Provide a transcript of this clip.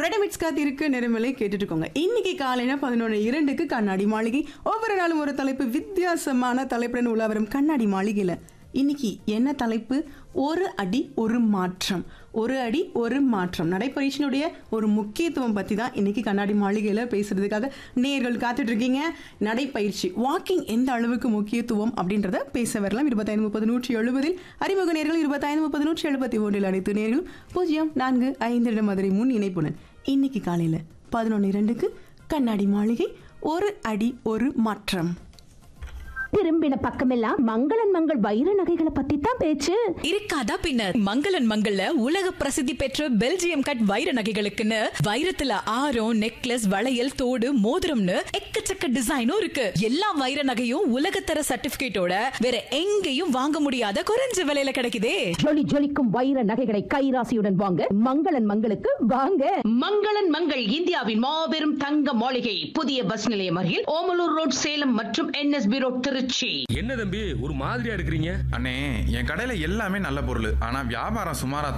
மெடமிட்ஸ் காத்திருக்கு நிறமலை கேட்டுட்டு இருக்கோங்க இன்னைக்கு காலையில பதினொன்று இரண்டுக்கு கண்ணாடி மாளிகை ஒவ்வொரு நாளும் ஒரு தலைப்பு வித்தியாசமான தலைப்புடன் உலா வரும் கண்ணாடி மாளிகையில இன்னைக்கு என்ன தலைப்பு ஒரு அடி ஒரு மாற்றம் ஒரு அடி ஒரு மாற்றம் நடைப்பயிற்சியினுடைய ஒரு முக்கியத்துவம் பத்தி தான் இன்னைக்கு கண்ணாடி மாளிகையில பேசுறதுக்காக நேர்கள் காத்துட்டு இருக்கீங்க நடைப்பயிற்சி வாக்கிங் எந்த அளவுக்கு முக்கியத்துவம் அப்படின்றத பேச வரலாம் இருபத்தைந்து முப்பது நூற்றி எழுபதில் அறிமுக நேர்கள் இருபத்தைந்து முப்பது நூற்றி எழுபத்தி ஒன்றில் அனைத்து நேர்களும் பூஜ்ஜியம் நான்கு ஐந்து இடம் மதுரை முன் இணைப்புடன் இன்னைக்கு காலையில பதினொன்று இரண்டுக்கு கண்ணாடி மாளிகை ஒரு அடி ஒரு மாற்றம் திரும்பின பக்கமெல்லாம் மங்களன் மங்கள் வைர நகைகளை பத்தி தான் பேச்சு இருக்காதா பின்னர் மங்களன் மங்கள்ல உலக பிரசித்தி பெற்ற பெல்ஜியம் கட் வைர நகைகளுக்குன்னு வைரத்துல ஆரம் நெக்லஸ் வளையல் தோடு மோதிரம்னு எக்கச்சக்க டிசைனும் இருக்கு எல்லா வைர நகையும் உலகத்தர சர்டிபிகேட்டோட வேற எங்கேயும் வாங்க முடியாத குறைஞ்ச விலையில கிடைக்குதே ஜொலி ஜொலிக்கும் வைர நகைகளை கைராசியுடன் வாங்க மங்களன் மங்களுக்கு வாங்க மங்களன் மங்கள் இந்தியாவின் மாபெரும் தங்க மாளிகை புதிய பஸ் நிலையம் அருகில் ஓமலூர் ரோட் சேலம் மற்றும் என்எஸ்பி ரோட் திருச்சி என்ன தம்பி ஒரு மாதிரியா இருக்கிறீங்க அண்ணே என் கடையில எல்லாமே நல்ல பொருள் ஆனா வியாபாரம் சுமாரா